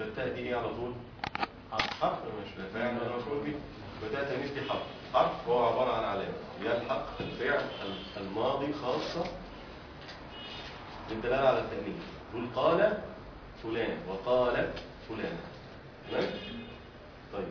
التاء دي ايه على طول حرف مش فاعل ولا مفعول به وتاء تانيث دي حرف حرف هو عبارة عن علامة يلحق الفعل الماضي خاصة بالدلالة على التأنيث تقول قال فلان وقال فلان تمام طيب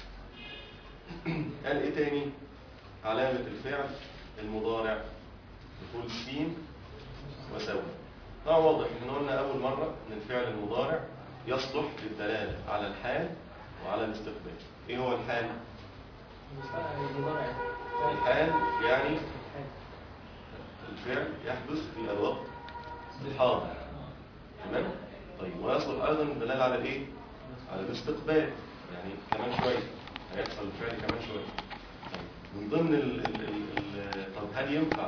قال ايه تاني علامة الفعل المضارع دخول سين وسوى طبعا واضح احنا قلنا اول مرة ان الفعل المضارع يصلح للدلالة على الحال وعلى الاستقبال ايه هو الحال الحال يعني الفعل يحدث في الوقت الحاضر تمام طيب ويصلح ايضا الدلالة على الايه على الاستقبال يعني كمان شوية هيحصل الفعل كمان شوية طيب من ضمن ال ال ال ال طب هل ينفع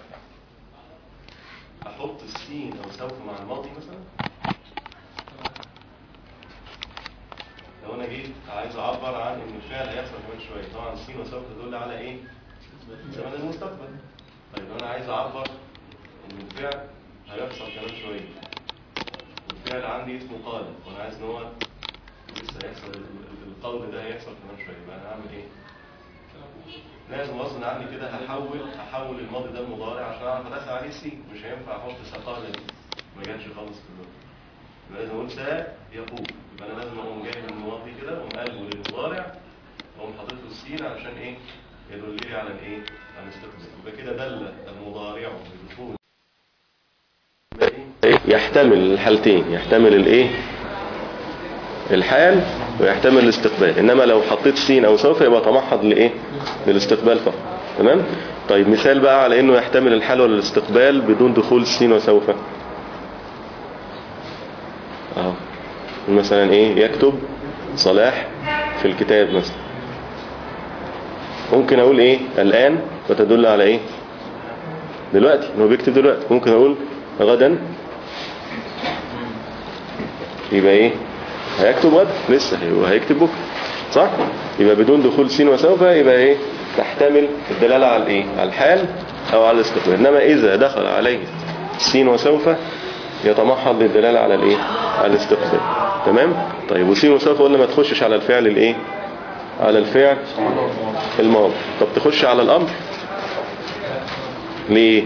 احط السين او سوف مع الماضي مثلا لو انا جيت عايز اعبر عن ان الفعل هيحصل كمان شويه طبعا السين وسوف تدل على ايه زمن المستقبل طيب لو انا عايز اعبر ان الفعل هيحصل كمان شويه والفعل عندي اسمه قال وانا عايز ان هو لسه هيحصل ال- ال- القول ده هيحصل كمان شويه يبقى انا هعمل ايه لازم غصب عني كده هحول هحول الماضي ده المضارع عشان اعرف ادخل عليه سي مش هينفع احط سقالة دي ما جاتش خالص في اللغه يبقى لازم اقول سا يقول يبقى انا لازم اقوم جايب الماضي كده واقوم قلبه للمضارع واقوم حاطط له السين علشان ايه يدل لي على الايه على الاستقبال يبقى كده دل المضارع بدخول يحتمل الحالتين يحتمل الايه الحال ويحتمل الاستقبال انما لو حطيت سين او سوف يبقى تمحض لايه للاستقبال فقط تمام طيب مثال بقى على انه يحتمل الحال ولا الاستقبال بدون دخول السين وسوف اهو مثلا ايه يكتب صلاح في الكتاب مثلا ممكن اقول ايه الان وتدل على ايه دلوقتي انه بيكتب دلوقتي ممكن اقول غدا يبقى ايه هيكتب غدا لسه هي- هيكتب بكره صح يبقى بدون دخول سين وسوف يبقى ايه تحتمل الدلاله على الايه على الحال او على الاستقبال انما اذا دخل عليه سين وسوف يتمحض للدلاله على الايه على الاستقبال تمام طيب وسين وسوف قلنا ما تخشش على الفعل الايه على الفعل الماضي طب تخش على الامر ليه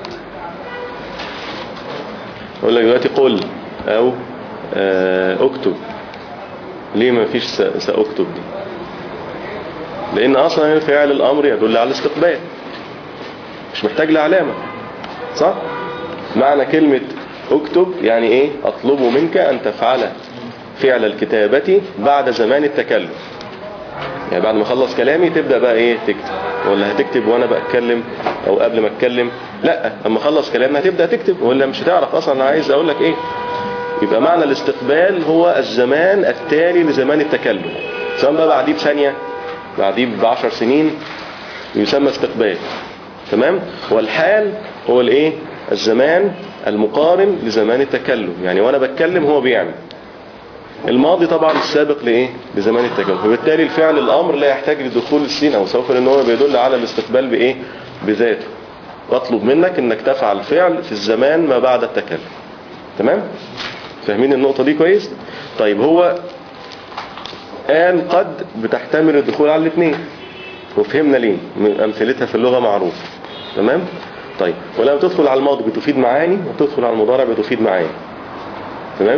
اقول لك دلوقتي قل او آه، اكتب ليه ما فيش س- ساكتب دي لان اصلا فعل الامر يدل على الاستقبال مش محتاج لعلامة صح معنى كلمة اكتب يعني ايه اطلب منك ان تفعل فعل الكتابة بعد زمان التكلم يعني بعد ما اخلص كلامي تبدأ بقى ايه تكتب ولا هتكتب وانا بتكلم او قبل ما اتكلم لا لما اخلص كلامي هتبدأ تكتب ولا مش هتعرف اصلا انا عايز اقول لك ايه يبقى معنى الاستقبال هو الزمان التالي لزمان التكلم سواء بقى بعديه بثانية بعديه بعشر سنين يسمى استقبال تمام والحال هو الايه الزمان المقارن لزمان التكلم يعني وانا بتكلم هو بيعمل الماضي طبعا السابق لايه لزمان التكلم وبالتالي الفعل الامر لا يحتاج لدخول السين او سوف لان هو بيدل على الاستقبال بايه بذاته واطلب منك انك تفعل فعل في الزمان ما بعد التكلم تمام فاهمين النقطة دي كويس طيب هو قال قد بتحتمل الدخول على الاثنين وفهمنا ليه من امثلتها في اللغة معروف تمام طيب ولما تدخل على الماضي بتفيد معاني وتدخل على المضارع بتفيد معاني تمام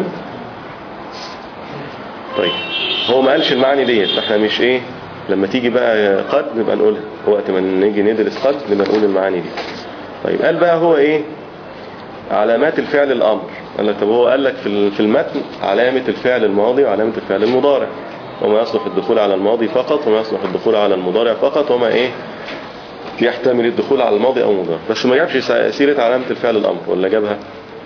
طيب هو ما قالش المعاني ديت احنا مش ايه لما تيجي بقى قد نبقى نقولها وقت ما نيجي ندرس قد نبقى نقول المعاني دي طيب قال بقى هو ايه علامات الفعل الامر قال لك طب هو قال لك في في المتن علامة الفعل الماضي وعلامة الفعل المضارع وما يصلح الدخول على الماضي فقط وما يصلح الدخول على المضارع فقط وما ايه يحتمل الدخول على الماضي او المضارع بس ما جابش سيرة علامة الفعل الامر ولا جابها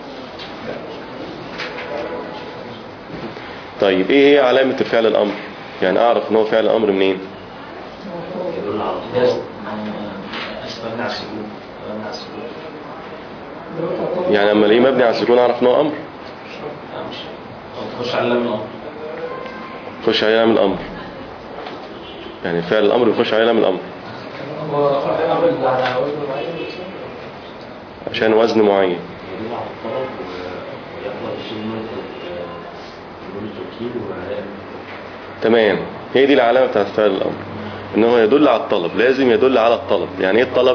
طيب ايه هي علامة الفعل الامر يعني اعرف ان هو فعل امر منين يدل على القياس اسف مبني على السكون مبني على السكون يعني اما الاقيه مبني على السكون اعرف ان هو امر لا مش أو تخش على لام الامر يخش عليه لام الامر يعني فعل الامر يخش عليه لام الامر هو أمر على وزن معين عشان وزن معين يدل على الطلب ويقبل الشيء من التوكيد وعلامة تمام هي دي العلامة بتاعت فعل الأمر إن هو يدل على الطلب لازم يدل على الطلب يعني إيه الطلب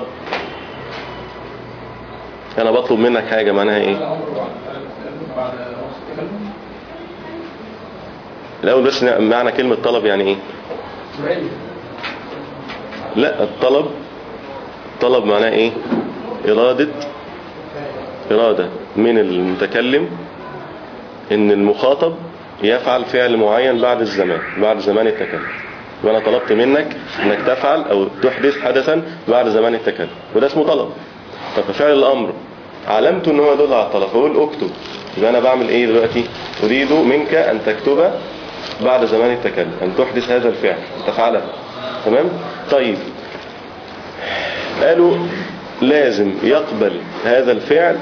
أنا بطلب منك حاجة معناها إيه الأمر بعد التكلم بعد وقت التكلم الأول بس معنى كلمة طلب يعني إيه سؤال لا الطلب الطلب معناه إيه إرادة إرادة من المتكلم إن المخاطب يفعل فعل معين بعد الزمان بعد زمان التكلم وأنا طلبت منك إنك تفعل أو تحدث حدثا بعد زمان التكلم وده اسمه طلب طب فعل الأمر علامته إن هو يدل على الطلب فأقول اكتب يبقى أنا بعمل إيه دلوقتي أريد منك أن تكتب بعد زمان التكلم أن تحدث هذا الفعل تفعله تمام طيب قالوا لازم يقبل هذا الفعل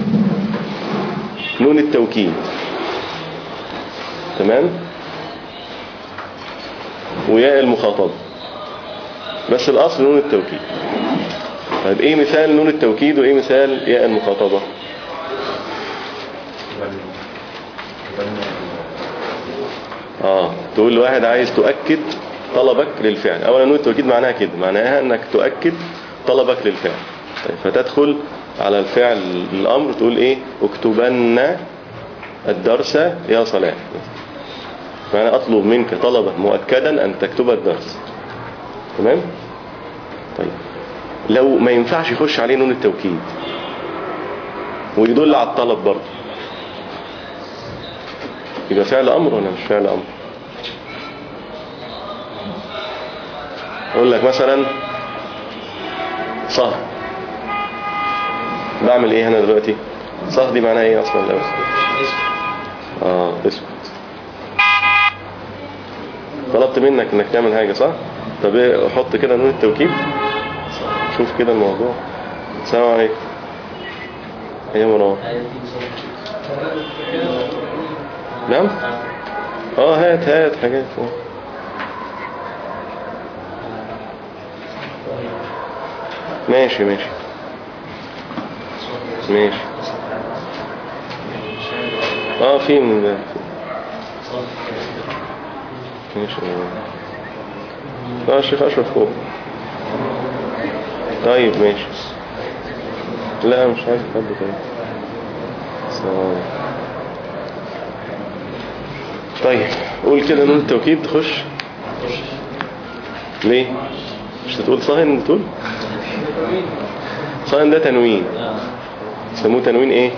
نون التوكيد تمام وياء المخاطبة بس الأصل نون التوكيد طيب ايه مثال نون التوكيد وايه مثال ياء المخاطبة اه تقول لواحد عايز تؤكد طلبك للفعل اولا نون التوكيد معناها كده معناها انك تؤكد طلبك للفعل طيب فتدخل على الفعل الامر تقول ايه اكتبن الدرس يا صلاح فانا اطلب منك طلبا مؤكدا ان تكتب الدرس تمام طيب لو ما ينفعش يخش عليه نون التوكيد ويدل على الطلب برضه يبقى فعل امر ولا مش فعل امر اقول لك مثلا صهر بعمل ايه هنا دلوقتي صهر دي معناها ايه اصلا الاول اه اسكت طلبت منك انك تعمل حاجة صح طب ايه احط كده نون التوكيد شوف كده الموضوع السلام عليكم يا مروان نعم اه هات هات حاجات اه. ماشي ماشي ماشي اه في من ده ماشي اه الشيخ اشرف فوق طيب ماشي لا مش عايز حد تاني السلام عليكم. طيب قول كده نون التوكيد تخش ليه مش هتقول صهن تقول صهن ده تنوين يسموه تنوين ايه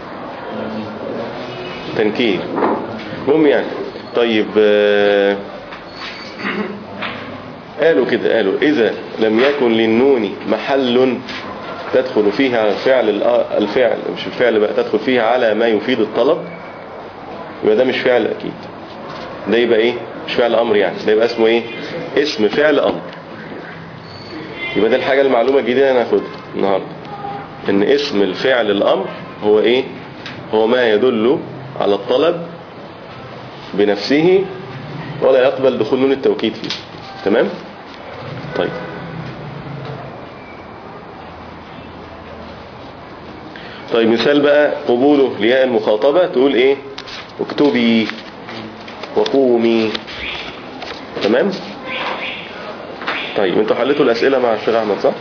تنكير المهم يعني طيب آه، قالوا كده قالوا إذا لم يكن للنون محل تدخل فيها على الفعل الآ- الفعل مش الفعل بقى تدخل فيها على ما يفيد الطلب يبقى ده مش فعل أكيد ده يبقى إيه مش فعل أمر يعني ده يبقى اسمه إيه اسم فعل أمر يبقى ده الحاجة المعلومة الجديدة اللي هناخدها النهاردة إن اسم الفعل الأمر هو إيه هو ما يدل على الطلب بنفسه ولا يقبل دخول نون التوكيد فيه تمام طيب طيب مثال بقى قبوله لياء المخاطبة تقول ايه اكتبي وقومي تمام طيب انتوا حلتوا الاسئلة مع الشيخ احمد صح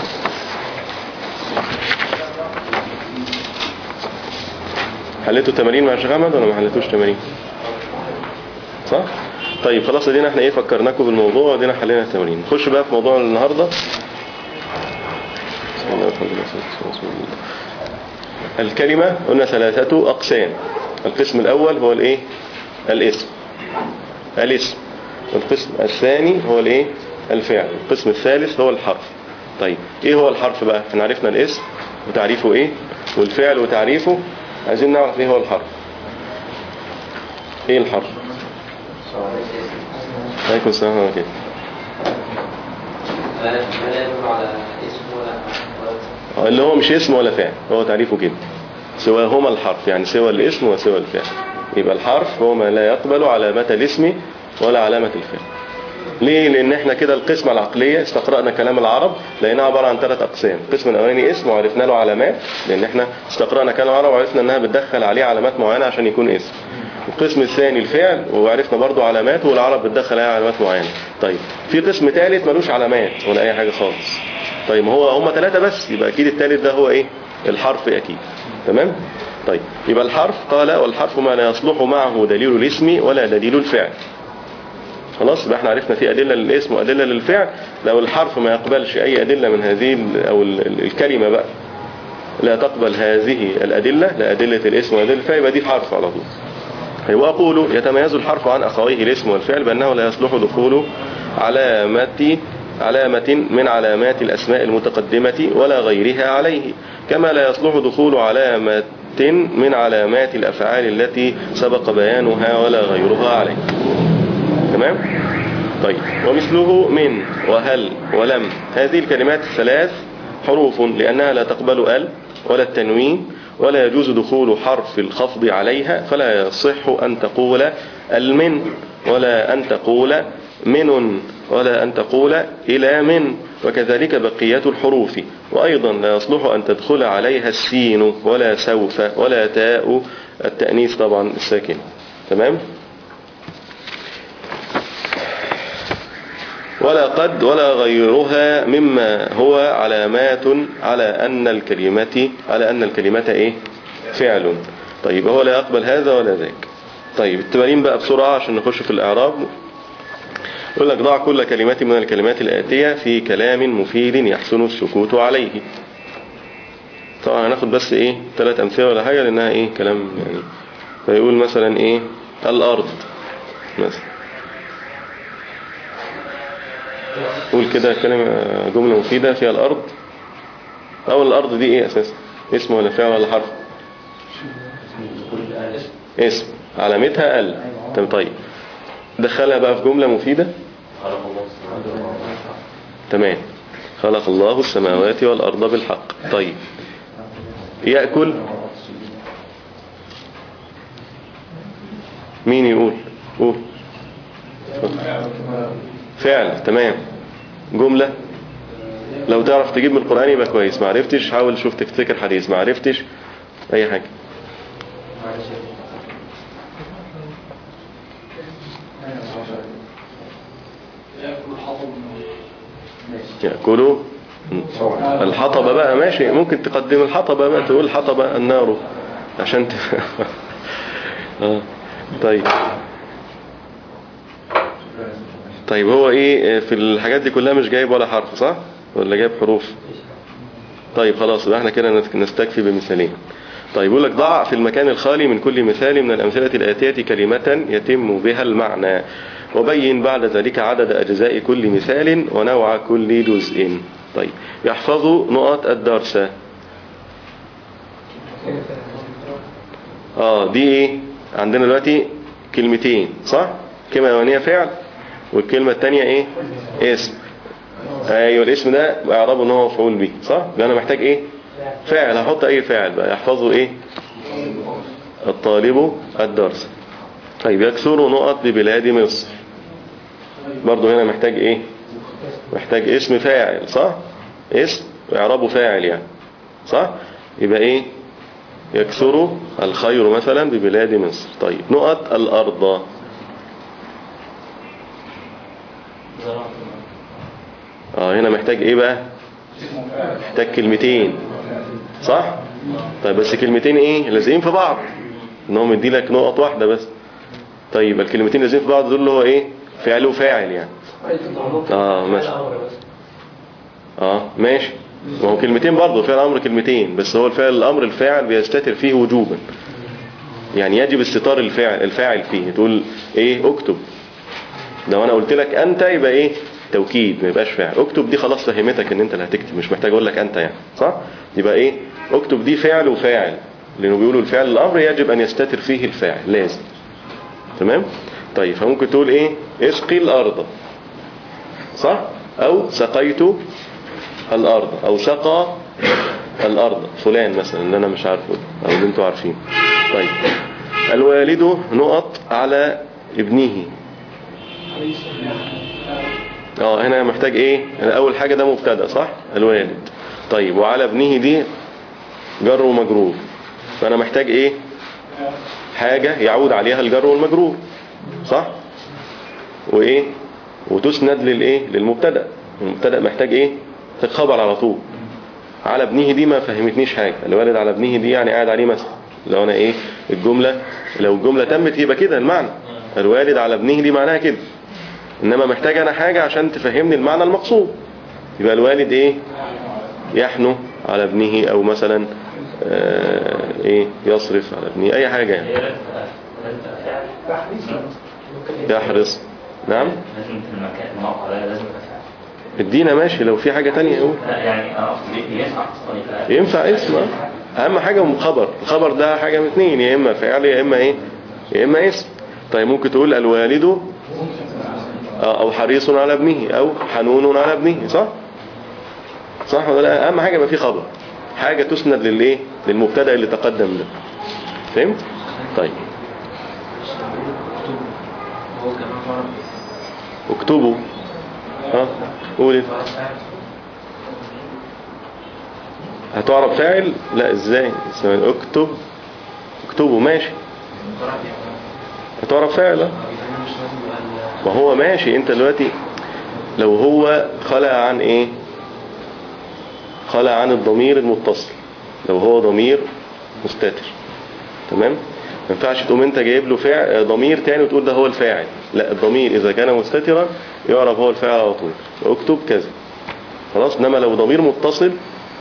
حلتوا تمارين مع الشيخ احمد ولا ما حلتوش تمارين صح طيب خلاص ادينا احنا ايه فكرناكم بالموضوع ادينا حلينا التمارين نخش بقى في موضوع النهارده بسم الله الرحمن الرحيم. بسم الله. الكلمة قلنا ثلاثة أقسام القسم الأول هو الإيه الاسم الاسم والقسم الثاني هو الإيه الفعل القسم الثالث هو الحرف طيب إيه هو الحرف بقى احنا عرفنا الاسم وتعريفه إيه والفعل وتعريفه عايزين نعرف إيه هو الحرف إيه الحرف عليكم السلام ورحمة الله لا لا يدل على اسم ولا ولا اللي هو مش اسم ولا فعل هو تعريفه كده سواهما الحرف يعني سوى الاسم وسوى الفعل يبقى الحرف هو ما لا يقبل علامة الاسم ولا علامة الفعل ليه لان احنا كده القسمة العقلية استقرأنا كلام العرب لقيناها عبارة عن ثلاث اقسام القسم الاولاني اسم وعرفنا له علامات لان احنا استقرأنا كلام العرب وعرفنا انها بتدخل عليه علامات معينة عشان يكون اسم القسم الثاني الفعل وعرفنا برضو علاماته والعرب بتدخل عليها علامات معينة طيب في قسم ثالث ملوش علامات ولا اي حاجة خالص طيب ما هو هم ثلاثة بس يبقى اكيد الثالث ده هو ايه الحرف اكيد تمام طيب يبقى الحرف قال والحرف ما لا يصلح معه دليل الاسم ولا دليل الفعل خلاص يبقى احنا عرفنا في أدلة للاسم وأدلة للفعل لو الحرف ما يقبلش أي أدلة من هذه ال- أو ال- ال- الكلمة بقى لا تقبل هذه الأدلة لا أدلة الاسم وأدلة الفعل يبقى دي حرف على طول أيوة أقول يتميز الحرف عن أخويه الاسم والفعل بأنه لا يصلح دخول علامة علامة من علامات الأسماء المتقدمة ولا غيرها عليه كما لا يصلح دخول علامة من علامات الأفعال التي سبق بيانها ولا غيرها عليه تمام طيب ومثله من وهل ولم هذه الكلمات الثلاث حروف لأنها لا تقبل ال ولا التنوين ولا يجوز دخول حرف الخفض عليها فلا يصح أن تقول المن ولا أن تقول من ولا أن تقول إلى من وكذلك بقية الحروف وأيضا لا يصلح أن تدخل عليها السين ولا سوف ولا تاء التأنيث طبعا الساكن تمام ولا قد ولا غيرها مما هو علامات على أن الكلمة على أن الكلمة إيه فعل طيب هو لا يقبل هذا ولا ذاك طيب التمارين بقى بسرعة عشان نخش في الإعراب يقول لك ضع كل كلمة من الكلمات الآتية في كلام مفيد يحسن السكوت عليه طبعا هناخد بس ايه ثلاث امثله ولا حاجه لانها ايه كلام يعني فيقول مثلا ايه الارض مثلا قول كده كلمة جملة مفيدة فيها الأرض أول الأرض دي إيه أساسا اسم ولا فعل ولا حرف اسم علامتها ال طب طيب دخلها بقى في جملة مفيدة تمام خلق الله السماوات والأرض بالحق طيب يأكل مين يقول قول فعل تمام جملة لو تعرف تجيب من القرآن يبقى كويس ما عرفتش حاول شوف تفتكر حديث ما عرفتش اي حاجة ياكل الحطب يأكلوا الحطب بقى ماشي ممكن تقدم الحطب بقى تقول الحطب النار عشان ت... آه. طيب طيب هو ايه في الحاجات دي كلها مش جايب ولا حرف صح ولا جايب حروف طيب خلاص يبقى احنا كده نستكفي بمثالين طيب يقول لك ضع في المكان الخالي من كل مثال من الأمثلة الآتية كلمة يتم بها المعنى وبين بعد ذلك عدد أجزاء كل مثال ونوع كل جزء طيب يحفظ نقط الدرس اه دي ايه عندنا دلوقتي كلمتين صح كلمة الاولانيه فعل والكلمة الثانية ايه اسم ايوه الاسم ده اعرابه ان هو مفعول به صح يبقى انا محتاج ايه فاعل هحط اي فاعل بقى يحفظه ايه الطالب الدرس طيب يكثر نقط ببلاد مصر برضو هنا محتاج ايه محتاج اسم فاعل صح اسم واعرابه فاعل يعني صح يبقى ايه يكثر الخير مثلا ببلاد مصر طيب نقط الارض اه هنا محتاج ايه بقى محتاج كلمتين صح طيب بس كلمتين ايه لازقين في بعض ان هو مدي لك نقط واحده بس طيب الكلمتين لازقين في بعض دول اللي هو ايه فعل وفاعل يعني اه مثلا اه ماشي ما هو كلمتين برضه فعل امر كلمتين بس هو الفعل الامر الفاعل بيستتر فيه وجوبا يعني يجب استتار الفاعل الفاعل فيه تقول ايه اكتب لو انا قلت لك انت يبقى ايه توكيد ما يبقاش فاعل اكتب دي خلاص فهمتك ان انت اللي هتكتب مش محتاج اقول لك انت يعني صح يبقى ايه اكتب دي فعل وفاعل لانه بيقولوا الفعل الامر يجب ان يستتر فيه الفاعل لازم تمام طيب فممكن تقول ايه اسقي الارض صح او سقيت الارض او سقى الارض فلان مثلا اللي انا مش عارفه او اللي انتوا عارفين طيب الوالد نقط على ابنه اه هنا محتاج ايه اول حاجة ده مبتدا صح الوالد طيب وعلى ابنه دي جر ومجرور فانا محتاج ايه حاجة يعود عليها الجر والمجرور صح وايه وتسند للايه للمبتدا المبتدا محتاج ايه محتاج خبر على طول على ابنه دي ما فهمتنيش حاجة الوالد على ابنه دي يعني قاعد عليه مثلا لو انا ايه الجملة لو الجملة تمت يبقى كده المعنى الوالد على ابنه دي معناها كده انما محتاج انا حاجة عشان تفهمني المعنى المقصود يبقى الوالد ايه يحنو على ابنه او مثلا آه ايه يصرف على ابنه اي حاجة يعني هي لازم تبقى فعل يحرص نعم لازم في المكان الموقع ده لازم يبقى فعل ادينا ماشي لو في حاجة تانية قول لا يعني انا اقصد إيه؟ ينفع اصلا يبقى ينفع اسم آه. اهم حاجة خبر الخبر ده حاجة من اتنين يا اما فعل يا اما ايه يا اما اسم طيب ممكن تقول الوالد آه، او حريص على ابنه او حنون على ابنه صح صح ولا لا اهم حاجة يبقى في خبر حاجة تسند للايه للمبتدا اللي تقدم ده فهمت طيب هو كمان فرق اكتبوا ها قول إيه؟ هتعرف فاعل لا ازاي اسمه اكتب اكتبوا ماشي هتعرف فاعل آه. ما هو ماشي انت دلوقتي لو هو خلع عن ايه خلع عن الضمير المتصل لو هو ضمير مستتر تمام ما ينفعش تقوم انت جايب له فاعل ضمير تاني وتقول ده هو الفاعل لا الضمير اذا كان مستترا يعرف هو الفاعل على طول اكتب كذا خلاص انما لو ضمير متصل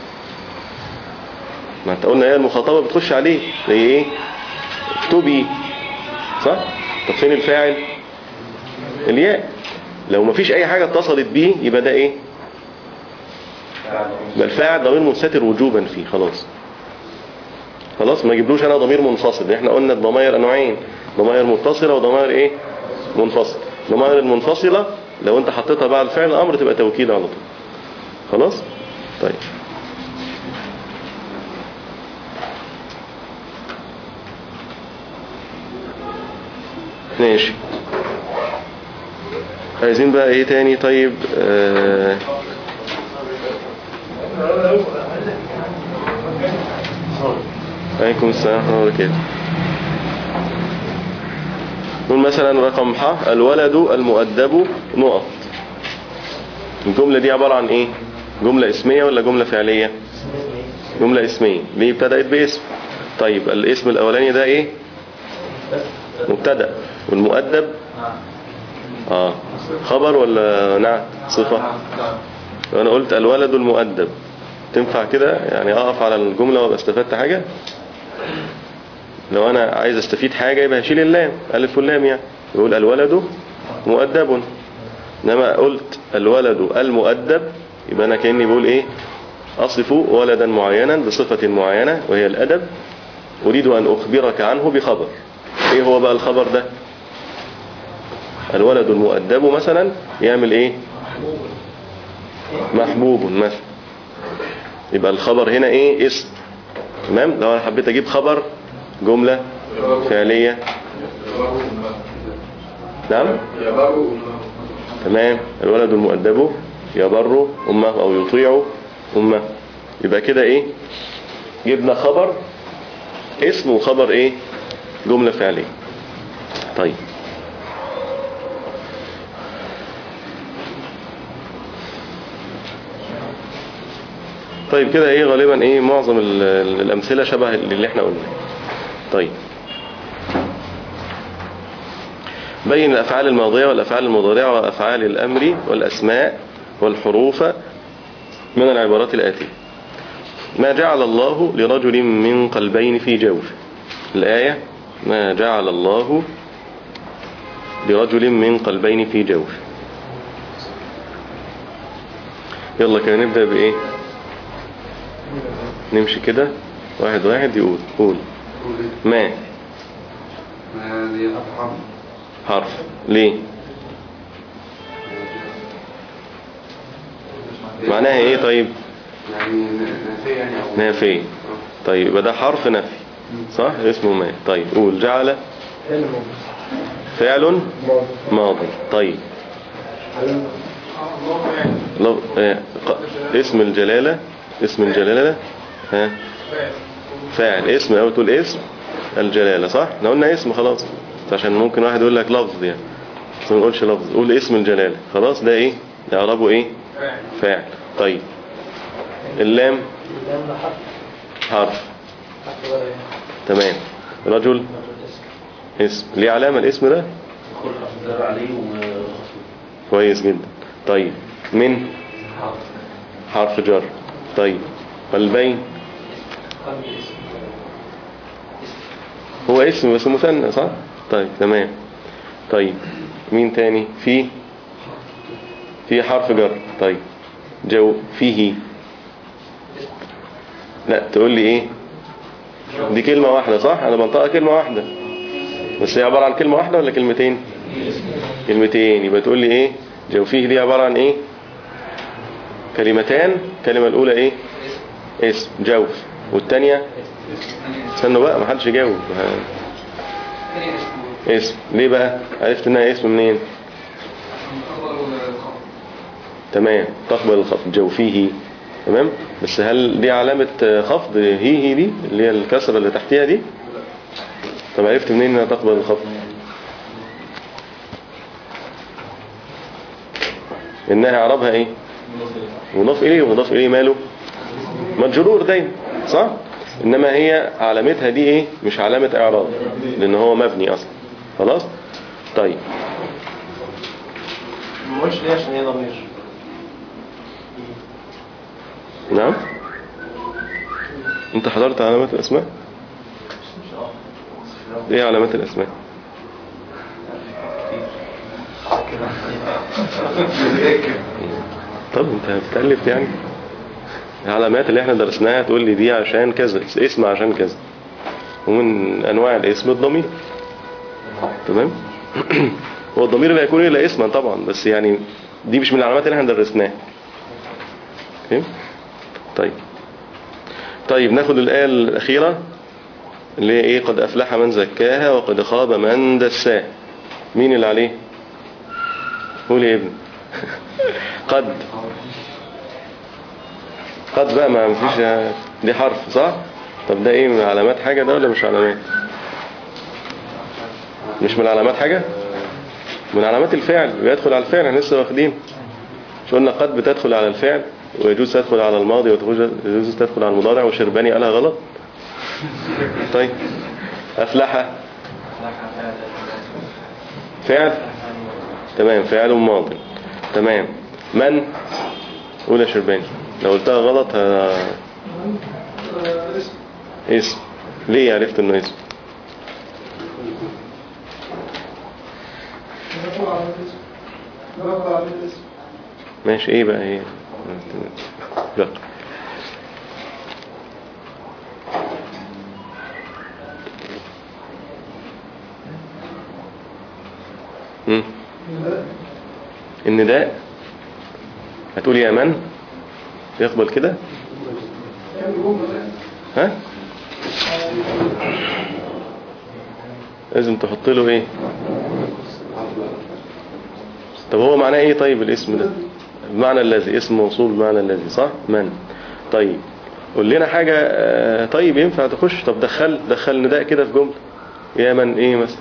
ما انت قلنا هي المخاطبة بتخش عليه زي ايه اكتبي صح طب فين الفاعل الياء لو مفيش اي حاجة اتصلت بيه يبقى ده ايه يبقى الفاعل ضمير مستتر وجوبا فيه خلاص خلاص ما يجيبلوش انا ضمير منفصل احنا قلنا الضمائر انواعين ضمائر متصلة وضمائر ايه منفصل الضمائر المنفصلة لو انت حطيتها بعد فعل الامر تبقى توكيد على طول خلاص طيب ماشي عايزين بقى ايه تاني طيب آه عليكم السلام ورحمة الله وبركاته نقول مثلا رقم ح الولد المؤدب نقط الجملة دي عبارة عن ايه جملة اسمية ولا جملة فعلية جملة اسمية ليه ابتدأت باسم طيب الاسم الاولاني ده ايه مبتدأ والمؤدب اه خبر ولا نعت صفة انا قلت الولد المؤدب تنفع كده يعني اقف على الجملة وابقى استفدت حاجة لو انا عايز استفيد حاجة يبقى هشيل اللام الف واللام يعني يقول الولد مؤدب انما قلت الولد المؤدب يبقى انا كأني بقول ايه اصف ولدا معينا بصفة معينة وهي الادب اريد ان اخبرك عنه بخبر ايه هو بقى الخبر ده الولد المؤدب مثلا يعمل ايه محبوب مثلا يبقى الخبر هنا ايه اسم تمام لو انا حبيت اجيب خبر جملة فعلية نعم تمام الولد المؤدب يبر امه او يطيع امه يبقى كده ايه جبنا خبر اسم وخبر ايه جملة فعلية طيب طيب كده ايه غالبا ايه معظم ال- ال- الامثلة شبه اللي احنا قلناه طيب بين الافعال الماضية والافعال المضارعة وافعال الامر والاسماء والحروف من العبارات الاتية ما جعل الله لرجل من قلبين في جوفه الآية ما جعل الله لرجل من قلبين في جوفه يلا كده نبدأ بإيه نمشي كده واحد واحد يقول قول ما ما دي أفحم حرف ليه معناها ايه طيب يعني نافية يعني أو نافية طيب يبقى ده حرف نفي صح اسمه ما طيب قول جعل فعل ماضي طيب لو آه، ق- اسم الجلالة اسم الجلالة ها فاعل اسم او تقول اسم الجلالة صح احنا قلنا اسم خلاص عشان ممكن واحد يقول لك لفظ يعني بس ما نقولش لفظ قول اسم الجلالة خلاص ده ايه اعرابه ايه فاعل طيب اللام اللام ده حرف حرف حرف ولا ايه؟ تمام رجل رجل اسم اسم ليه علامة الاسم ده دخول حرف جر عليه وخفض كويس جدا طيب من حرف حرف جر طيب قلبين قلب اسم هو اسم بس مثنى صح طيب تمام طيب مين تاني في في حرف جر طيب جو فيه لا تقول لي ايه دي كلمة واحدة صح انا بنطقها كلمة واحدة بس هي عبارة عن كلمة واحدة ولا كلمتين كلمتين يبقى تقول لي ايه جو فيه دي عبارة عن ايه كلمتان الكلمة الاولى ايه اسم جوف والتانية استنوا بقى ما حدش يجاوب اسم ليه بقى عرفت انها اسم منين تمام تقبل الخفض جوفيه تمام بس هل دي علامة خفض هي هي دي اللي هي الكسرة اللي تحتيها دي طب عرفت منين انها تقبل الخفض انها اعرابها ايه مضاف اليه ومضاف اليه ماله مجرور دايما صح انما هي علامتها دي ايه مش علامة اعراب لان هو مبني اصلا خلاص طيب ما قلتش ليه عشان هي ضمير نعم انت حضرت علامات الاسماء ايه علامات الاسماء طب انت بتألف يعني العلامات اللي احنا درسناها تقول لي دي عشان كذا اسم عشان كذا ومن انواع الاسم الضمير تمام هو الضمير لا يكون الا اسما طبعا بس يعني دي مش من العلامات اللي احنا درسناها فهم؟ طيب طيب ناخد الآية الأخيرة اللي هي إيه قد أفلح من زكاها وقد خاب من دساها مين اللي عليه قول يا ابني قد قد بقى ما مفيش دي حرف صح طب ده ايه من علامات حاجة ده ولا مش علامات مش من علامات حاجة من علامات الفعل بيدخل على الفعل احنا لسه واخدين مش قلنا قد بتدخل على الفعل ويجوز تدخل على الماضي ويجوز تدخل على المضارع وشرباني قالها غلط طيب أفلح فعل تمام فعل ماضي تمام من قول يا شرباني لو قلتها غلط ه... اسم ليه عرفت انه اسم ماشي ايه بقى ايه لا مم. النداء هتقول يا من يقبل كده ها لازم تحط له ايه طب هو معناه ايه طيب الاسم ده بمعنى الذي اسم موصول بمعنى الذي صح من طيب قول لنا حاجة آه، طيب ينفع تخش طب دخل دخل نداء كده في جملة يا من ايه مثلا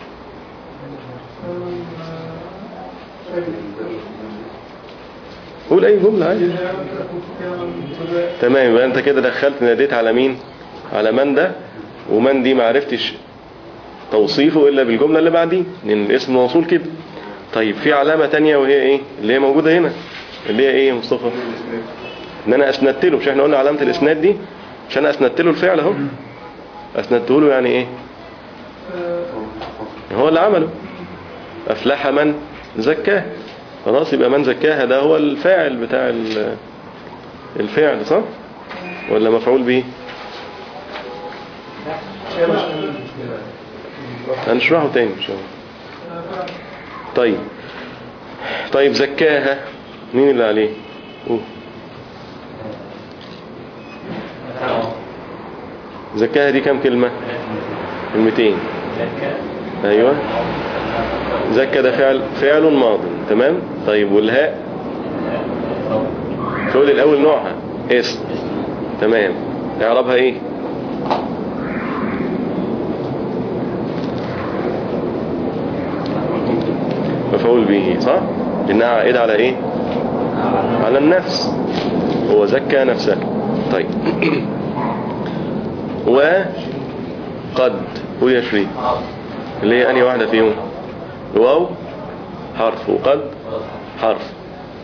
قول اي جملة عادي تمام يبقى انت كده دخلت ناديت على مين على من ده ومن دي ما عرفتش توصيفه الا بالجملة اللي بعديه لان الاسم موصول كده طيب في علامة تانية وهي ايه اللي هي موجودة هنا اللي هي ايه يا مصطفى ان انا اسندت له مش احنا قلنا علامة الاسناد دي مش انا اسندت له الفعل اهو اسندته له يعني ايه هو اللي عمله افلح من زكاه خلاص يبقى من زكاها ده هو الفاعل بتاع ال- الفعل صح ولا مفعول به هنشرحه تاني ان شاء الله طيب طيب زكاها مين اللي عليه قول. زكاها دي كام كلمة كلمتين ايوه زكى ده فعل فعل ماض تمام طيب والهاء تقول الاول نوعها اسم تمام اعربها ايه مفعول به صح لانها عائدة على ايه على النفس هو زكى نفسه طيب وقد قول يا شريك اللي هي انهي واحدة فيهم الواو حرف وقد حرف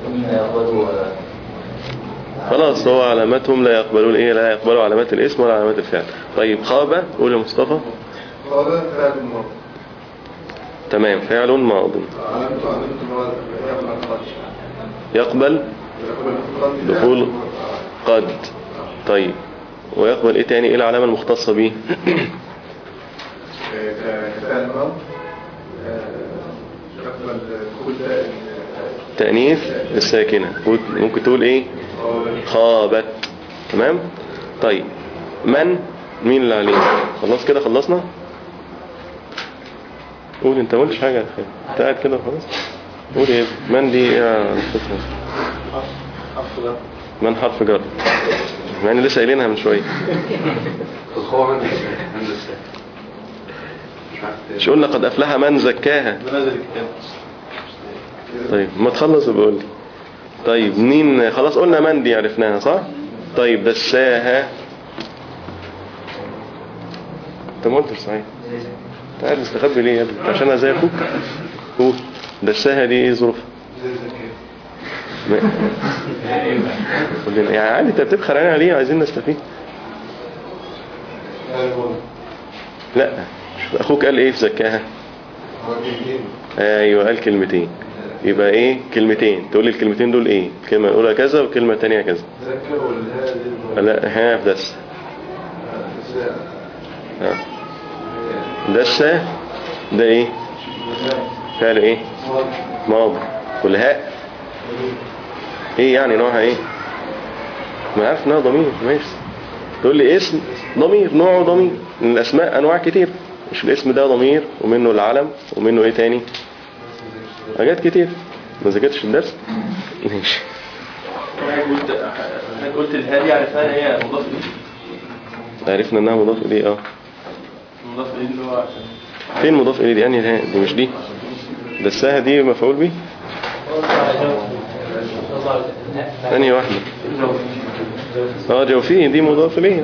خلاص هو علاماتهم لا يقبلون ايه لا يقبلوا علامات الاسم ولا علامات الفعل طيب خاب قول يا مصطفى هذا فعل الماضي تمام فعل ماض علامته علامته ان هو يعمل الخط يقبل يقبل الخط دخول قد طيب ويقبل ايه تاني ايه العلامة المختصة به كفعل الماضي يقبل دخول تأنيث الساكنة ممكن تقول ايه خابت تمام طيب من مين اللي عليه خلاص كده خلصنا قول انت ما قلتش حاجة يا أخي. انت قاعد كده خلاص قول ايه من دي ايه يا أستاذ؟ من حرف جر مع ان لسه قايلينها من شويه هو هندسة هندسة مش عارف مش قلنا قد افلح من زكاها نزل الكتاب طيب ما تخلص وبقول لي طيب مين خلاص قلنا من دي عرفناها صح طيب دساها انت ما قلتش صحيح انت قاعد مستخبي ليه يا ابني أنت عشان زي اخوك قول دساها دي ايه ظروفها ما- قول لنا يعني عادي انت بتبخر علينا ليه عايزين نستفيد لا شوف اخوك قال ايه في زكاها ايوه قال كلمتين يبقى ايه كلمتين تقول لي الكلمتين دول ايه الكلمه الاولى كذا والكلمه الثانيه كذا لا ها في دس ها. دسة ده ايه فعل ايه ماضي والهاء ايه يعني نوعها ايه ما عارف انها ضمير ماشي تقول لي اسم ضمير نوعه ضمير من الاسماء انواع كتير مش الاسم ده ضمير ومنه العلم ومنه ايه تاني حاجات كتير ما ذاكرتش الدرس ماشي قلت قلت الهادي عرفها هي مضاف اليه عرفنا انها مضاف اليه اه مضاف اليه اللي هو عشان فين مضاف اليه دي يعني الهاء دي مش دي ده الساعة دي مفعول به ثانية واحدة اه جوفيه دي مضاف اليه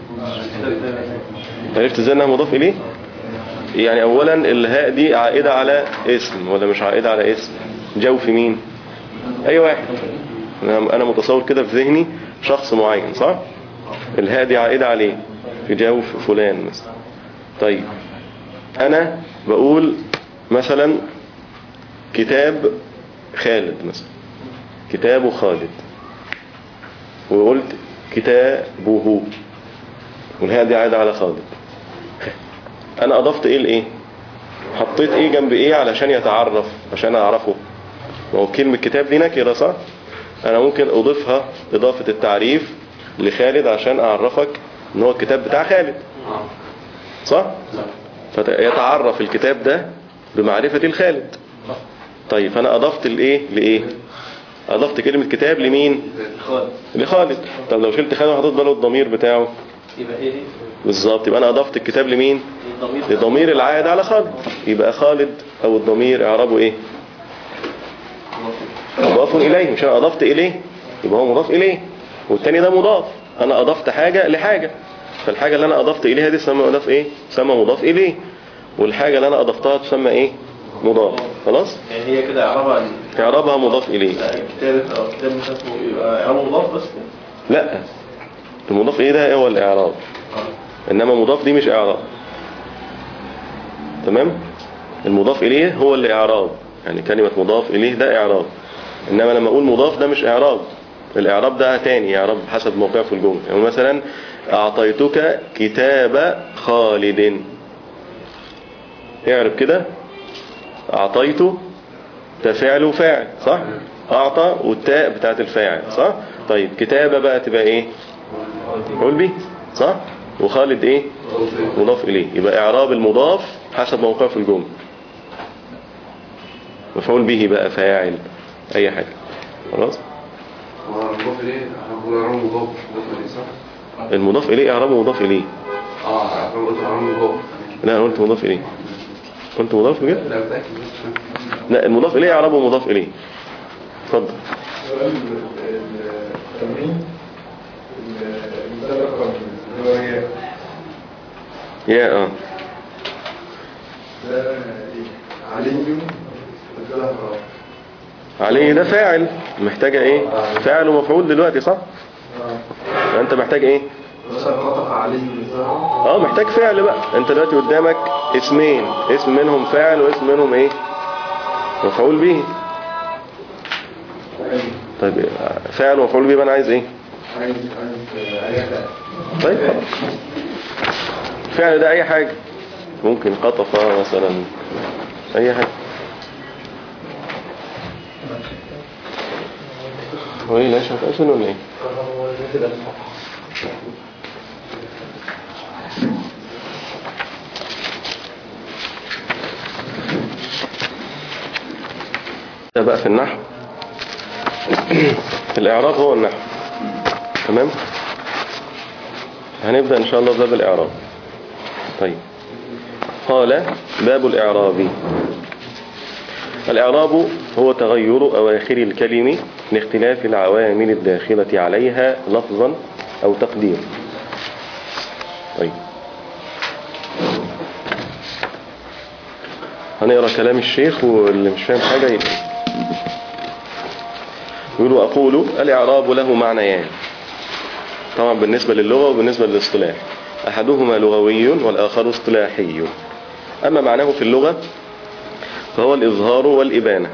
عرفت ازاي انها مضاف اليه يعني اولا الهاء دي عائدة على اسم ولا مش عائدة على اسم جوف مين اي واحد انا أنا متصور كده في ذهني شخص معين صح الهاء دي عائدة عليه في جوف فلان مثلا طيب انا بقول مثلا كتاب خالد مثلا كتاب خالد وقلت كتابه والهاء دي عايدة على خالد انا اضفت ايه لايه حطيت ايه جنب ايه علشان يتعرف عشان اعرفه ما هو كلمة كتاب دي نكرة صح انا ممكن اضيفها اضافة التعريف لخالد عشان اعرفك ان هو الكتاب بتاع خالد صح فيتعرف الكتاب ده بمعرفة الخالد طيب فانا اضفت الايه لايه اضفت كلمة كتاب لمين خالد لخالد طب لو شلت خالد وحطيت باله الضمير بتاعه يبقى ايه دي بالظبط يبقى انا اضفت الكتاب لمين الضمير لضمير العائد على خالد يبقى خالد او الضمير اعرابه ايه مضاف اليه مش انا اضفت اليه يبقى هو مضاف اليه والتاني ده مضاف انا اضفت حاجة لحاجة فالحاجة اللي انا اضفت اليها دي تسمى مضاف ايه تسمى مضاف اليه والحاجة اللي انا اضفتها تسمى ايه مضاف خلاص يعني هي كده اعرابها اعرابها مضاف اليه كتاب اه كتاب مش اسمه يبقى اعرابه مضاف بس لا المضاف اليه ده هو الاعراب انما مضاف دي مش اعراب تمام المضاف اليه هو اللي اعراب يعني كلمة مضاف اليه ده اعراب انما لما اقول مضاف ده مش اعراب الاعراب ده تاني اعراب حسب موقعه في الجملة يعني مثلا اعطيتك كتاب خالد اعرب كده اعطيته ده فعل وفاعل صح اعطى والتاء بتاعت الفاعل صح طيب كتابة بقى تبقى ايه قول بي صح وخالد ايه مضاف اليه يبقى اعراب المضاف حسب موقعه في الجمله مفعول به بقى فاعل اي حاجه خلاص مضاف إليه هو إعراب مضاف مضاف إليه صح؟ المضاف اليه اعرابه مضاف اليه اه أنا قلت إعراب مضاف لا انا قلت مضاف اليه قلت مضاف بجد لا متأكد بس لا المضاف اليه اعرابه مضاف اليه اتفضل سؤال التمرين المثال رقم اللي هو هي يا اه ده إيه؟ علي مثلها فراغ عليه ده فاعل محتاجة ايه فاعل ومفعول دلوقتي صح فانت محتاج ايه مثلا قطع علي مثلها اه محتاج فعل بقى انت دلوقتي قدامك اسمين اسم منهم فاعل واسم منهم ايه مفعول به طيب فاعل ومفعول به بقى انا عايز ايه عايز عايز عايز طيب خلاص فعل ده اي حاجة ممكن قطفة مثلا اي حاجة هو ايه لا شاف اسن ولا ايه ده بقى في النحو الإعراب هو النحو تمام هنبدأ إن شاء الله باب الإعراب طيب قال باب الإعراب الإعراب هو تغير أواخر الكلم لاختلاف العوامل الداخلة عليها لفظا أو تقدير طيب هنقرأ كلام الشيخ واللي مش فاهم حاجة يبقى يقول وأقول الإعراب له معنيان طبعا بالنسبة للغة وبالنسبة للاصطلاح أحدهما لغوي والآخر اصطلاحي أما معناه في اللغة فهو الإظهار والإبانة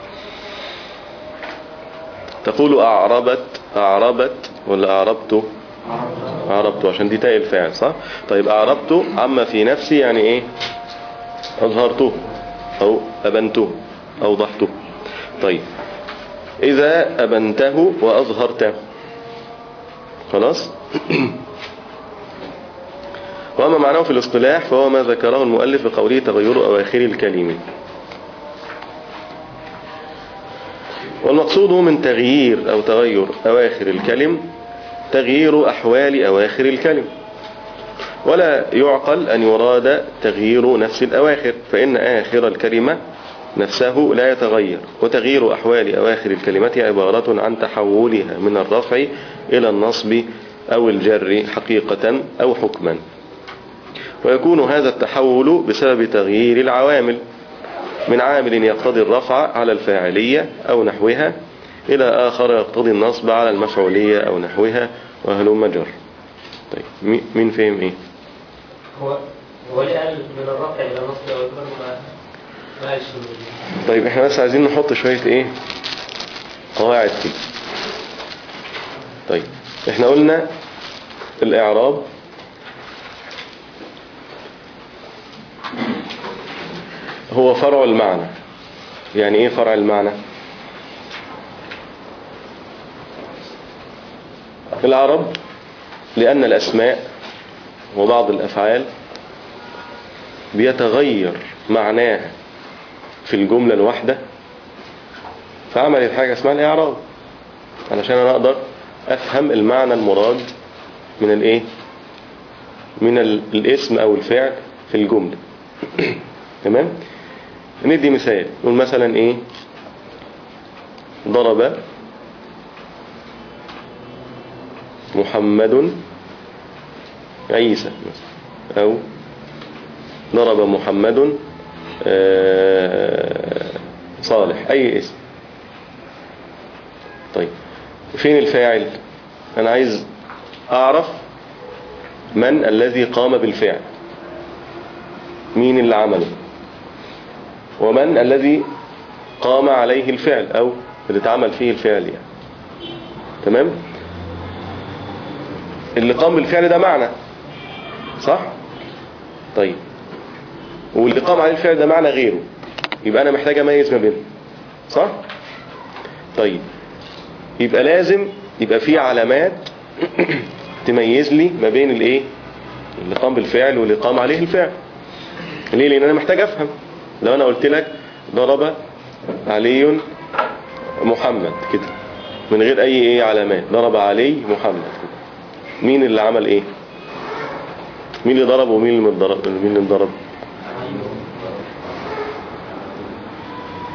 تقول أعربت أعربت ولا أعربت أعربت عشان دي تاء الفاعل صح طيب أعربت عما في نفسي يعني إيه أظهرته أو أبنته أوضحته طيب إذا أبنته وأظهرته خلاص وأما معناه في الاصطلاح فهو ما ذكره المؤلف بقوله تغير أواخر الكلمة والمقصود من تغيير أو تغير أواخر الكلم تغيير أحوال أواخر الكلم ولا يعقل أن يراد تغيير نفس الأواخر فإن آخر الكلمة نفسه لا يتغير وتغيير أحوال أواخر الكلمة عبارة عن تحولها من الرفع إلى النصب أو الجر حقيقة أو حكما ويكون هذا التحول بسبب تغيير العوامل من عامل يقتضي الرفع على الفاعلية أو نحوها إلى آخر يقتضي النصب على المفعولية أو نحوها وهلم جر طيب مي- مين فهم إيه هو هو ليه قال من الرفع الى النصب او الجر ما ما قالش من- طيب احنا بس عايزين نحط شوية ايه قواعد كده طيب احنا قلنا الاعراب هو فرع المعنى يعني ايه فرع المعنى العرب لأن الأسماء وبعض الأفعال بيتغير معناها في الجملة الواحدة فعملت حاجة اسمها الإعراب علشان أنا أقدر أفهم المعنى المراد من الإيه من ال- الاسم أو الفعل في الجملة تمام ندي مثال نقول مثلا إيه ضرب محمد عيسى مثلا أو ضرب محمد آه، صالح أي اسم طيب فين الفاعل أنا عايز أعرف من الذي قام بالفعل مين اللي عمله ومن الذي قام عليه الفعل أو اللي اتعمل فيه الفعل يعني تمام اللي قام بالفعل ده معنى صح طيب واللي قام عليه الفعل ده معنى غيره يبقى انا محتاج اميز ما بينهم صح طيب يبقى لازم يبقى في علامات تميز لي ما بين الايه اللي قام بالفعل واللي قام عليه الفعل ليه لان انا محتاج افهم لو انا قلت لك ضرب علي محمد كده من غير اي ايه علامات ضرب علي محمد كده مين اللي عمل ايه مين اللي ضرب ومين اللي متضرب مين اللي انضرب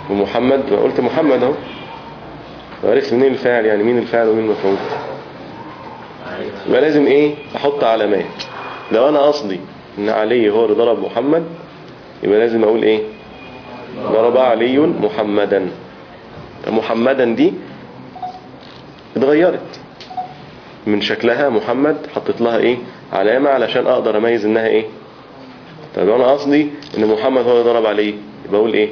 ومحمد ما قلت محمد اهو وعرفت منين الفاعل يعني مين الفاعل ومين المفعول يبقى لازم ايه احط علامات لو انا قصدي ان علي هو اللي ضرب محمد يبقى لازم اقول ايه ضرب علي محمدا محمدا دي اتغيرت من شكلها محمد حطيت لها ايه علامة علشان اقدر اميز انها ايه طب لو انا قصدي ان محمد هو اللي ضرب عليه يبقى اقول ايه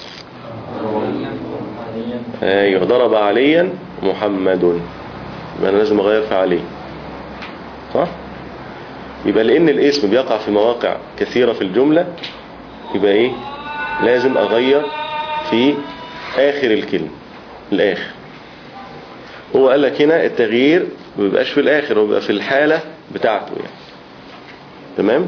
ايوه ضرب عليا محمد يبقى انا لازم اغير في علي صح يبقى لان الاسم بيقع في مواقع كثيرة في الجملة يبقى ايه لازم اغير في اخر الكلمة الاخر هو قال لك هنا التغيير ما بيبقاش في الاخر هو بيبقى في الحالة بتاعته يعني تمام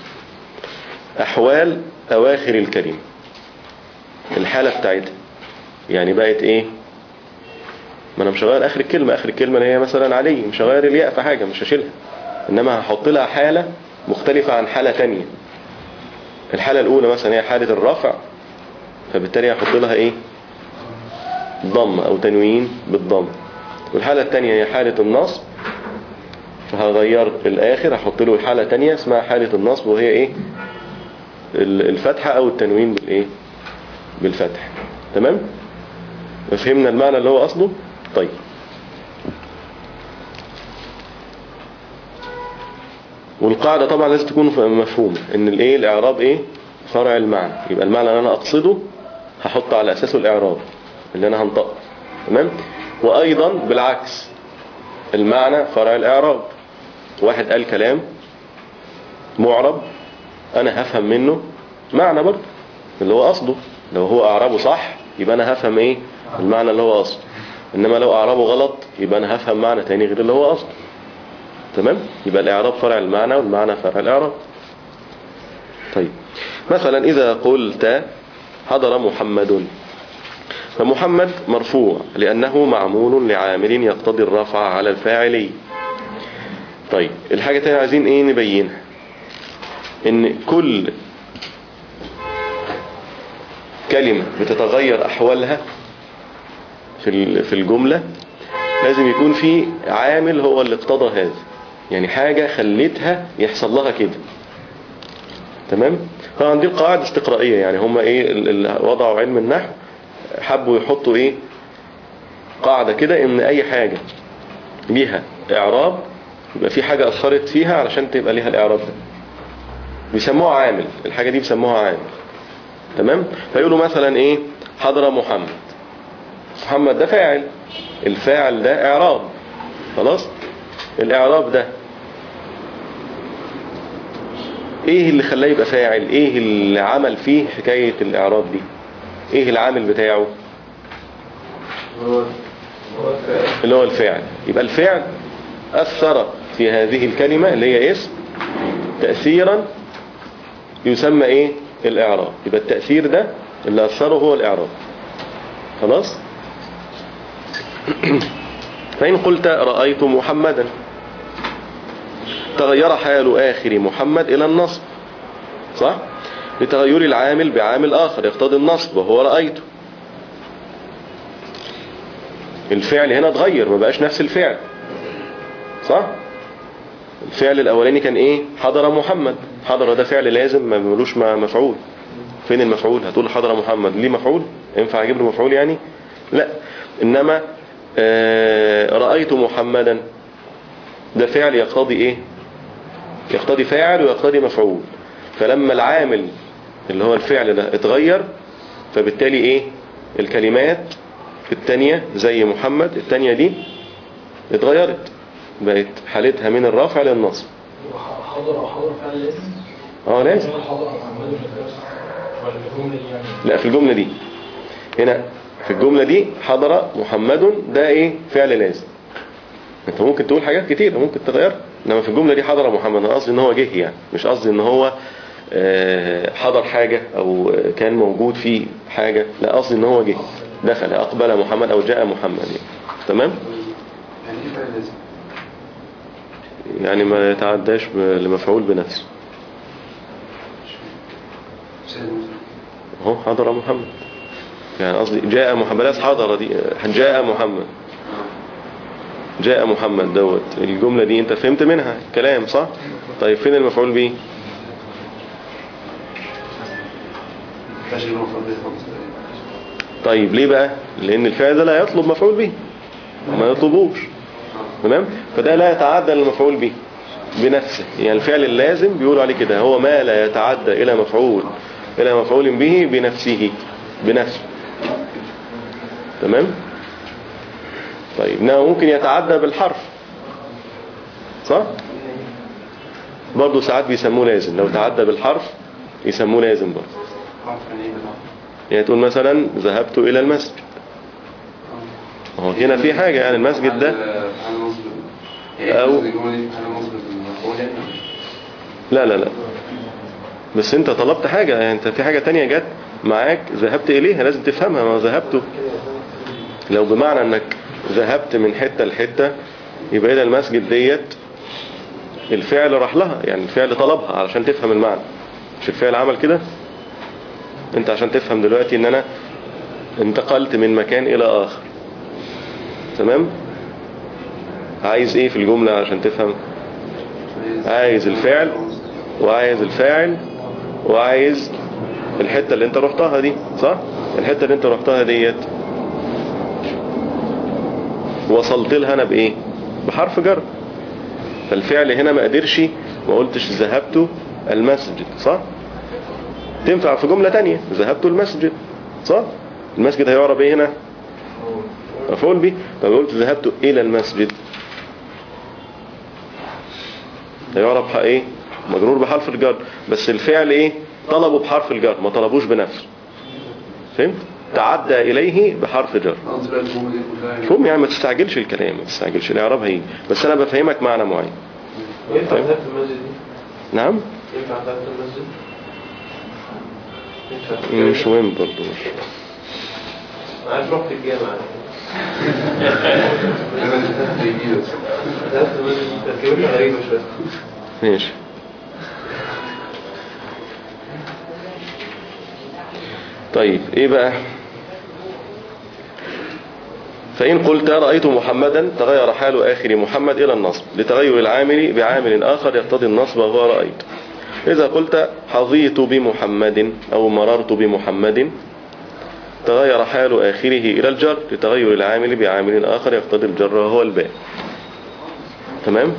احوال اواخر الكلمة الحالة بتاعتها يعني بقت ايه ما انا مش هغير اخر الكلمة اخر الكلمة اللي هي مثلا علي مش هغير الياء في حاجة مش هشيلها انما هحط لها حالة مختلفة عن حالة تانية الحالة الاولى مثلا هي حالة الرفع فبالتالي هحط لها ايه ضم او تنوين بالضم والحالة التانية هي حالة النصب فهغير الاخر هحط له حالة تانية اسمها حالة النصب وهي ايه ال- الفتحة او التنوين بالايه بالفتح تمام فهمنا المعنى اللي هو قصده طيب والقاعدة طبعا لازم تكون مفهومة ان الايه الاعراب ايه فرع المعنى يبقى المعنى اللي انا اقصده هحط على اساسه الاعراب اللي انا هنطقه تمام وايضا بالعكس المعنى فرع الاعراب واحد قال كلام معرب انا هفهم منه معنى برضه اللي هو قصده لو هو اعرابه صح يبقى انا هفهم ايه المعنى اللي هو قصده انما لو اعرابه غلط يبقى انا هفهم معنى تاني غير اللي هو قصده تمام يبقى الاعراب فرع المعنى والمعنى فرع الاعراب طيب مثلا اذا قلت حضر محمد فمحمد مرفوع لانه معمول لعامل يقتضي الرفع على الفاعلي طيب الحاجة تانية عايزين ايه نبينها ان كل كلمة بتتغير احوالها في ال- في الجملة لازم يكون في عامل هو اللي اقتضى هذا يعني حاجة خلتها يحصل لها كده تمام طبعا دي القواعد استقرائية يعني هم ايه ال- ال- وضعوا علم النحو حبوا يحطوا ايه قاعدة كده ان اي حاجة ليها اعراب يبقى في حاجة اثرت فيها علشان تبقى ليها الاعراب ده بيسموها عامل الحاجة دي بيسموها عامل تمام فيقولوا مثلا ايه حضر محمد محمد ده فاعل الفاعل ده اعراب خلاص الاعراب ده ايه اللي خلاه يبقى فاعل ايه اللي عمل فيه حكاية الاعراب دي ايه العامل بتاعه هو اللي هو الفعل يبقى الفعل اثر في هذه الكلمة اللي هي اسم تأثيرا يسمى ايه الاعراب يبقى التأثير ده اللي اثره هو الاعراب خلاص فإن قلت رأيت محمدا تغير حال آخر محمد إلى النصب صح؟ لتغير العامل بعامل آخر يقتضي النصب وهو رأيته الفعل هنا اتغير ما بقاش نفس الفعل صح؟ الفعل الأولاني كان إيه؟ حضر محمد حضر ده فعل لازم ما بيقولوش مع مفعول فين المفعول؟ هتقول حضر محمد ليه مفعول؟ ينفع أجيب له مفعول يعني؟ لا إنما آه رأيت محمدا ده فعل يقتضي ايه يقتضي فاعل ويقتضي مفعول فلما العامل اللي هو الفعل ده اتغير فبالتالي ايه الكلمات التانية زي محمد التانية دي اتغيرت بقت حالتها من الرفع للنصب حاضر او حاضر فعل الاسم اه لازم حاضر محمد ولا الجمله دي يعني لا في الجملة دي هنا في الجملة دي حضر محمد ده ايه فعل لازم انت ممكن تقول حاجات كتير ممكن تغير انما في الجملة دي حضر محمد انا قصدي ان هو جه يعني مش قصدي ان هو آه، حضر حاجة او كان موجود في حاجة لا قصدي ان هو جه دخل اقبل محمد او جاء محمد يعني. تمام يعني ايه فعل لازم يعني ما يتعداش ب- لمفعول بنفسه مثال مثلا اهو حضر محمد يعني قصدي جاء محمد بلاش حضر دي جاء محمد جاء محمد دوت الجملة دي انت فهمت منها كلام صح طيب فين المفعول به فاش المفروض خالص طيب ليه بقى لان الفعل ده لا يطلب مفعول به ما يطلبوش تمام فده لا يتعدى المفعول به بنفسه يعني الفعل اللازم بيقولوا عليه كده هو ما لا يتعدى الى مفعول الى مفعول به بنفسه بنفسه تمام طيب انه ممكن يتعدى بالحرف صح برضه ساعات بيسموه لازم لو تعدى بالحرف يسموه لازم برضه عارف يعني ايه بالعربي؟ يعني تقول مثلا ذهبت الى المسجد هو هنا في حاجة يعني المسجد ده هل نصب أو- يعني الجملة دي هل نصب المفعول يعني لا لا لا بس انت طلبت حاجة يعني انت في حاجة تانية جت معاك ذهبت اليها لازم تفهمها ما ذهبت لو بمعنى انك ذهبت من حتة لحتة يبقى ده المسجد ديت الفعل راح لها يعني الفعل طلبها علشان تفهم المعنى مش الفعل عمل كده انت عشان تفهم دلوقتي ان انا انتقلت من مكان الى اخر تمام عايز ايه في الجملة عشان تفهم عايز الفعل وعايز الفاعل وعايز الحتة اللي انت رحتها دي صح الحتة اللي انت رحتها ديت وصلت لها انا بايه بحرف جر فالفعل هنا ما قدرش ما قلتش ذهبت المسجد صح تنفع في جملة تانية ذهبت المسجد صح المسجد هيعرب ايه هنا مفعول به طب قلت ذهبت الى المسجد هيعرب ح- ايه مجرور بحرف الجر بس الفعل ايه طلبه بحرف الجر ما طلبوش بنفسه فهمت تعدى اليه بحرف جر قصدي بقى الجملة دي كلها يعني المهم يعني ما تستعجلش الكلام ما تستعجلش الاعراب هيجي بس انا بفهمك معنى معين وينفع طيب. تحت المسجد دي؟ نعم ينفع تحت المسجد؟ ينفع مش مهم برضه مش أنا عايز رحت الجامعة أنا جديدة تحت المسجد تركيبتها غريبة شوية ماشي طيب ايه بقى فإن قلت رأيت محمدا تغير حال آخر محمد إلى النصب لتغير العامل بعامل آخر يقتضي النصب وهو رأيت إذا قلت حظيت بمحمد أو مررت بمحمد تغير حال آخره إلى الجر لتغير العامل بعامل آخر يقتضي الجر وهو الباء تمام؟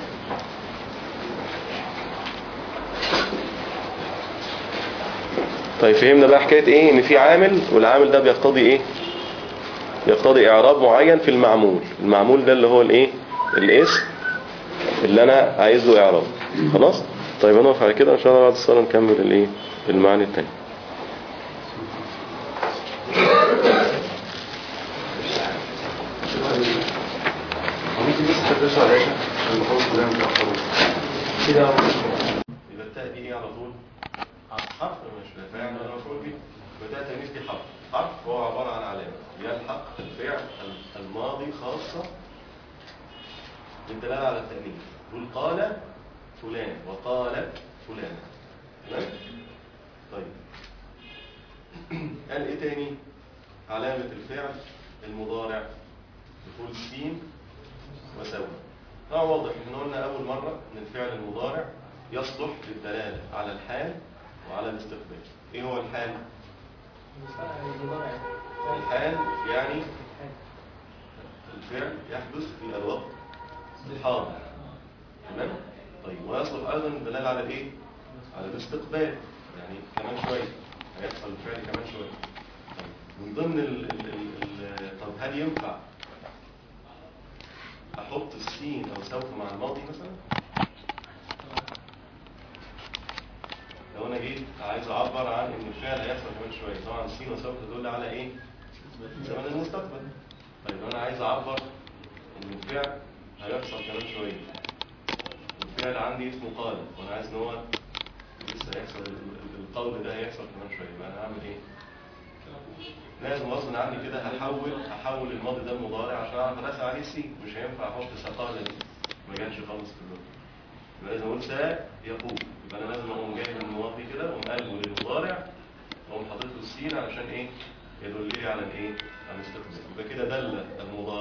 طيب فهمنا بقى حكاية ايه ان في عامل والعامل ده بيقتضي ايه يقتضي اعراب معين في المعمول المعمول ده اللي هو الايه الاسم اللي انا عايز له اعراب خلاص طيب هنقف على كده ان شاء الله بعد الصلاة نكمل الايه المعاني التانية ممكن بس تفرش على العشاء عشان نخلص كلنا متأخر كده يبقى التاء دي ايه على طول حرف مش فاعل ولا مفعول به يبقى التاء تانيث دي حرف حرف هو عبارة عن علامة يلحق الفعل الماضي خاصة بالدلالة على التأنيث تقول قال فلان وقالت فلان تمام طيب قال ايه تاني علامة الفعل المضارع دخول السين وسوى طبعا واضح ان قلنا اول مرة ان الفعل المضارع يصلح للدلالة على الحال وعلى الاستقبال ايه هو الحال الحال يعني الفعل يحدث في الوقت الحاضر تمام طيب ويصلح ايضا الدلالة على الايه على الاستقبال يعني كمان شوية هيحصل الفعل كمان شوية طيب من ضمن ال ال ال ال طب هل ينفع احط السين او سوف مع الماضي مثلا لو انا جيت عايز اعبر عن ان الفعل هيحصل كمان شويه طبعا السين وسوف تدل على ايه زمن المستقبل طيب لو انا عايز اعبر ان الفعل هيحصل كمان شويه الفعل عندي اسمه قال وانا عايز ان هو لسه هيحصل ال- ال- القول ده هيحصل كمان شويه يبقى انا هعمل ايه لازم غصب عني كده هحول هحول الماضي ده المضارع عشان اعرف ارسم عليه سي مش هينفع احط سقالة دي ما جاتش خالص في اللغه يبقى لازم اقول سا يقول يبقى انا لازم اقوم جايب الماضي كده واقوم قلبه للمضارع واقوم حاطط له السين علشان ايه يدل لي على الايه على الاستقبال يبقى كده دل المضارع